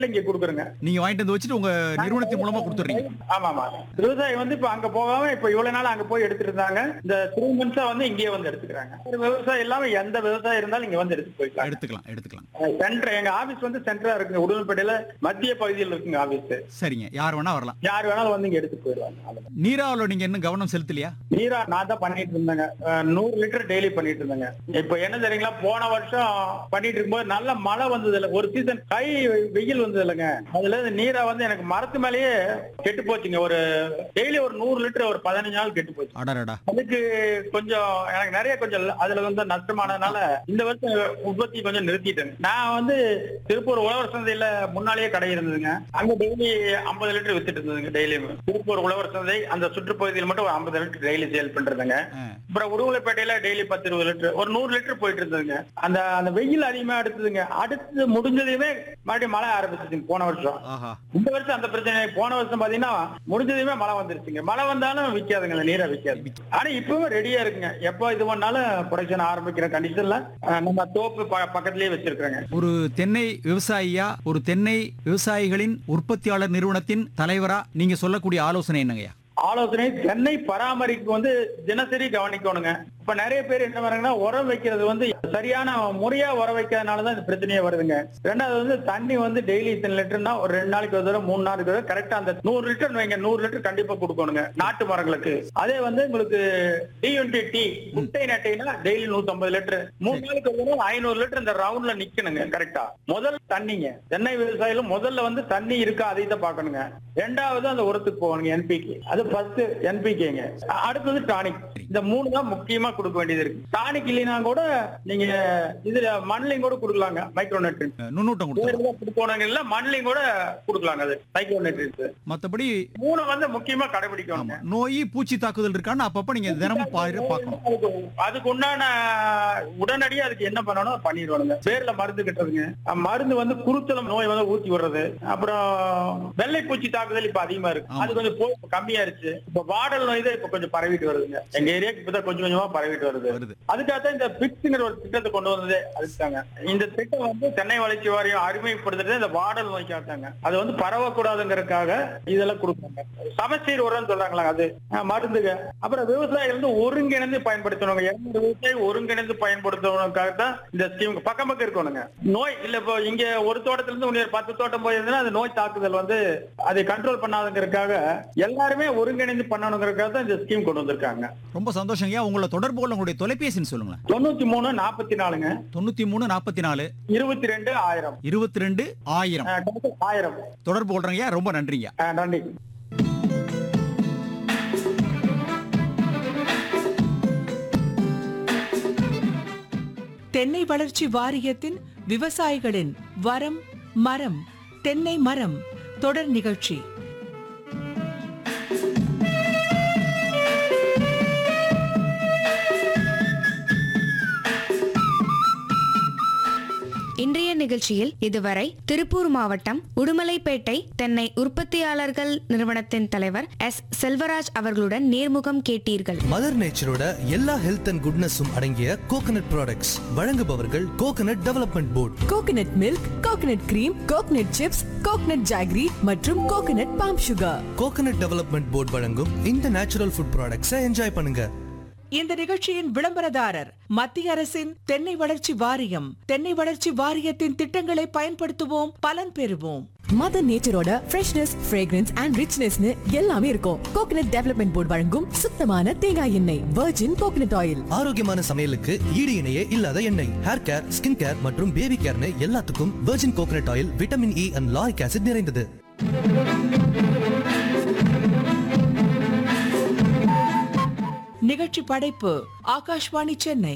இங்க கொடுக்குறோங்க நீங்க வாங்கிட்டு வந்து வச்சுட்டு உங்க நிறுவனத்தின் மூலமா கொடுத்துறீங்க ஆமா ஆமா விவசாயி வந்து இப்ப அங்க போகாம இப்ப இவ்வளவு நாள் அங்க போய் எடுத்துட்டு இருந்தாங்க இந்த த்ரீ மந்த்ஸா வந்து இங்கேயே வந்து எடுத்துக்கிறாங்க ஒரு விவசாயம் இல்லாம எந்த விவசாயம் இருந்தாலும் இங்க வந்து எடுத்து போய்க்கலாம் எடுத்துக்கலாம் எடுத்துக்கலாம் சென்டர் எங்க ஆபீஸ் வந்து சென்டரா இருக்குங்க உடுமல்பேட்டையில மத்திய பகுதியில் இருக்குங்க ஆபீஸ் சரிங்க யார் வேணா வரலாம் யார் வேணாலும் வந்து இங்க எடுத்து போயிடுவாங்க அவ்வளவுதான். நீராவில நீங்க இன்னும் கவனம் செலுத்தலையா நீரா நான் தான் பண்ணிட்டு இருந்தேங்க அஹ், நூறு லிட்டர் டெய்லி பண்ணிட்டு இருந்தேங்க இப்ப என்ன தெரியுங்களா போன வருஷம் பண்ணிட்டு இருக்கும்போது நல்ல மழை வந்தது இல்ல ஒரு சீசன் கை வெயில் வந்தது இல்லைங்க அதுல இருந்து நீரா வந்து எனக்கு மரத்து மேலேயே கெட்டு போச்சுங்க ஒரு டெய்லி ஒரு நூறு லிட்டர் ஒரு பதினஞ்சு நாள் கெட்டு போச்சு அடடடா அதுக்கு கொஞ்சம் எனக்கு நிறைய கொஞ்சம் அதுல வந்து நஷ்டமானதுனால இந்த வருஷம் உற்பத்தி கொஞ்சம் நிறுத்திட்டேன் நான் வந்து திருப்பூர் உழவர் சந்தையில முன்னாலேயே கடை இருந்ததுங்க அங்க டெய்லி ஐம்பது லிட்டர் வித்துட்டு இருந்ததுங்க டெய்லியும் திருப்பூர் உழவர் சந்தை அந்த சுற்றுப்பகுதியில் மட்டும் ஒரு ஐம்பது லிட்டர் டெய்லி சேல் பண்றதுங்க ஆ. அப்புறம் உடுமலைப்பேட்டையில டெய்லி பத்து இருபது லிட்டர் ஒரு நூறு லிட்டர் போயிட்டு இருந்ததுங்க அந்த அந்த வெயில் அதிகமா எடுத்ததுங்க அடுத்து முடிஞ்சதையுமே மறுபடியும் மழை ஆரம்பிச்சிச்சுங்க போன வருஷம் ஆஹா இந்த வருஷம் அந்த பிரச்சனை இல்லை. போன வருஷம் பாத்தீங்கன்னா முடிஞ்சதுமே மழை வந்துருச்சுங்க மழை வந்தாலும் விக்காதுங்க நீரா விக்காது ஆனா இப்பவும் ரெடியா இருக்குங்க எப்போ இது பண்ணாலும் ப்ரொடக்ஷன் ஆரம்பிக்கிற கண்டிஷன்ல நம்ம தோப்பு ப- பக்கத்துலயே வச்சிருக்கிறோங்க ஒரு தென்னை விவசாயியா ஒரு தென்னை விவசாயிகளின் உற்பத்தியாளர் நிறுவனத்தின் தலைவரா நீங்க சொல்லக்கூடிய ஆலோசனை என்னங்கய்யா ஆலோசனை தென்னை பராமரிப்பு வந்து தினசரி கவனிக்கணுங்க இப்ப நிறைய பேர் என்ன வராங்கன்னா உரம் வைக்கிறது வந்து சரியான முறையா உரம் வைக்காதனாலதான் இந்த பிரச்சனையே வருதுங்க ரெண்டாவது வந்து தண்ணி வந்து டெய்லி இத்தனை லிட்டர்னா ஒரு ரெண்டு நாளைக்கு ஒரு தடவை மூணு நாளைக்கு ஒரு தடவை கரெக்டா அந்த நூறு லிட்டர் வைங்க நூறு லிட்டர் கண்டிப்பா கொடுக்கணுங்க நாட்டு மரங்களுக்கு அதே வந்து உங்களுக்கு டிஎன்டி டீ குட்டை நட்டைனா டெய்லி நூத்தி ஐம்பது லிட்டர் மூணு நாளைக்கு ஒரு தடவை ஐநூறு லிட்டர் இந்த ரவுண்ட்ல நிக்கணுங்க கரெக்டா முதல்ல தண்ணிங்க தென்னை விவசாயில முதல்ல வந்து தண்ணி இருக்கா அதை தான் பார்க்கணுங்க ரெண்டாவது அந்த உரத்துக்கு போகணுங்க என்பிகே அது ஃபர்ஸ்ட் என்பிகேங்க அடுத்தது டானிக் இந்த மூணு தான் முக்கியமா கொடுக்க வேண்டியது இருக்கு டானிக் இல்லைன்னா கூட நீங்க இதுல மண்லையும் கூட கொடுக்கலாங்க மைக்ரோ நெட்ரின் அஹ் நுண்ணூட்டம் கொடுத்துருங்க கொடுக்கணும் இல்ல மண்லையும் கூட கொடுக்கலாங்க அது மைக்ரோ நெட்ரின்ஸ் மத்தபடி மூணு வந்து முக்கியமா ஆமா கடைபிடிக்கணுங்க நோய் பூச்சி தாக்குதல் இருக்கான்னு அப்பப்ப நீங்க தினமும் பாரு பார்க்கணும் அதுக்கு- அதுக்கு உண்டான உடனடியா அதுக்கு என்ன பண்ணணும் அதை பண்ணிடுவானுங்க பேர்ல மருந்து கட்டுறதுங்க அஹ் மருந்து வந்து குருத்தலம் நோய் வந்து ஊத்தி விடுறது அப்புறம் வெள்ளை பூச்சி தாக்குதல் இப்ப அதிகமா இருக்கு ஆமா. அது கொஞ்சம் போய் இப்ப கம்மியா இருச்சு இப்ப வாடல் நோய் தான் இப்ப கொஞ்சம் பரவிட்டு வருதுங்க எங்க ஏரியாக்கு இப்பதான் கொஞ்சம் கொஞ்சமா பரவிட்டு வருது வருது அதுக்காக தான் இந்த பிக்ஸுங்கிற ஒரு திட்டத்தை கொண்டு வந்ததே அதுக்காங்க இந்த திட்டம் வந்து சென்னை வளர்ச்சி வாரியம் அறிமுகப்படுத்துறது இந்த வாடல் நோய்க்காக தாங்க அது வந்து பரவக்கூடாதுங்கிறதுக்காக இதெல்லாம் கொடுப்பாங்க சமச்சீர் உரம் சொல்றாங்களா அது அஹ் மருந்துங்க அப்புறம் விவசாயிகள் வந்து ஒருங்கிணைந்து பயன்படுத்தணுங்க இரண்டு விவசாயி ஒருங்கிணைந்து பயன்படுத்தணுக்காக தான் இந்த ஸ்கீம் பக்கம் பக்கம் இருக்கணுங்க நோய் இல்ல இப்போ இங்க ஒரு தோட்டத்துல இருந்து இன்னொரு பத்து தோட்டம் போயிருந்தா அந்த நோய் தாக்குதல் வந்து அதை கண்ட்ரோல் பண்ணாதுங்கிறதுக்காக எல்லாருமே ஒருங்கிணைந்து பண்ணணுங்கிறதுக்காக தான் இந்த ஸ்கீம் கொண்டு வந்திருக்காங்க ரொம்ப சந்தோஷம் ஐயா உங்களை தொடர்பு கொள்ள உங்களுடைய தொலைபேசின்னு சொல்லுங்களேன் தொண்ணூத்தி மூணு நாற்பத்தி நாலுங்க தொண்ணூத்தி மூணு நாற்பத்தி நாலு இருபத்தி ரெண்டு ஆயிரம் இருபத்தி ரெண்டு ஆயிரம் அஹ் டாக்டர் ஆயிரம் தொடர்பு கொள்றேங்க ரொம்ப நன்றிங்க அஹ் நன்றி தென்னை வளர்ச்சி வாரியத்தின் விவசாயிகளின் வரம் மரம் தென்னை மரம் தொடர் நிகழ்ச்சி இன்றைய நிகழ்ச்சியில் இதுவரை திருப்பூர் மாவட்டம் உடுமலைப்பேட்டை தென்னை உற்பத்தியாளர்கள் நிறுவனத்தின் தலைவர் எஸ் செல்வராஜ் அவர்களுடன் நேர்முகம் கேட்டீர்கள் மதர் நேச்சரோட எல்லா ஹெல்த் அண்ட் குட்னஸும் அடங்கிய கோகனட் ப்ராடக்ட்ஸ் வழங்குபவர்கள் coconut development board coconut milk coconut cream coconut chips coconut jaggery மற்றும் coconut palm sugar coconut development board வழங்கும் இந்த நேச்சுரல் ஃபுட் ப்ராடக்ட்ஸை என்ஜாய் பண்ணுங்க இந்த நிகழ்ச்சியின் விளம்பரதாரர் மத்திய அரசின் தென்னை வளர்ச்சி வாரியம் தென்னை வளர்ச்சி வாரியத்தின் திட்டங்களை பயன்படுத்துவோம் பலன் பெறுவோம் மதர் நேச்சரோட ஃப்ரெஷ்னஸ் ஃப்ரேக்ரன்ஸ் அண்ட் ரிச்னஸ்னு எல்லாமே இருக்கும் கோகனட் டெவலப்மெண்ட் போர்டு வழங்கும் சுத்தமான தேங்காய் எண்ணெய் வர்ஜின் கோகனட் ஆயில் ஆரோக்கியமான சமையலுக்கு ஈடு இணையே இல்லாத எண்ணெய் ஹேர் கேர் ஸ்கின் கேர் மற்றும் பேபி கேர்னு எல்லாத்துக்கும் virgin coconut oil vitamin E and lauric acid நிறைந்தது நிகழ்ச்சி படைப்பு ஆகாஷ்வாணி சென்னை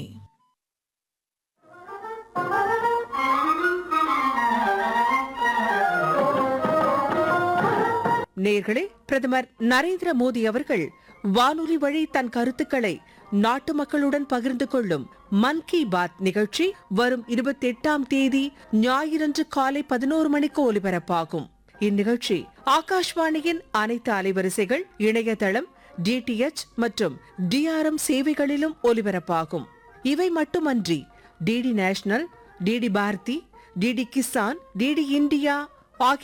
நேர்களே பிரதமர் நரேந்திர மோடி அவர்கள் வானொலி வழி தன் கருத்துக்களை நாட்டு மக்களுடன் பகிர்ந்து கொள்ளும் மன் கி பாத் நிகழ்ச்சி வரும் இருபத்தி எட்டாம் தேதி ஞாயிறன்று காலை பதினோரு மணிக்கு ஒலிபரப்பாகும் இந்நிகழ்ச்சி ஆகாஷ்வாணியின் அனைத்து அலைவரிசைகள் இணையதளம் டிடிஎச் மற்றும் டிஆர்எம் சேவைகளிலும் ஒலிபரப்பாகும் இவை மட்டுமன்றி DD national DD Bharati DD Kisan DD India ஆகிய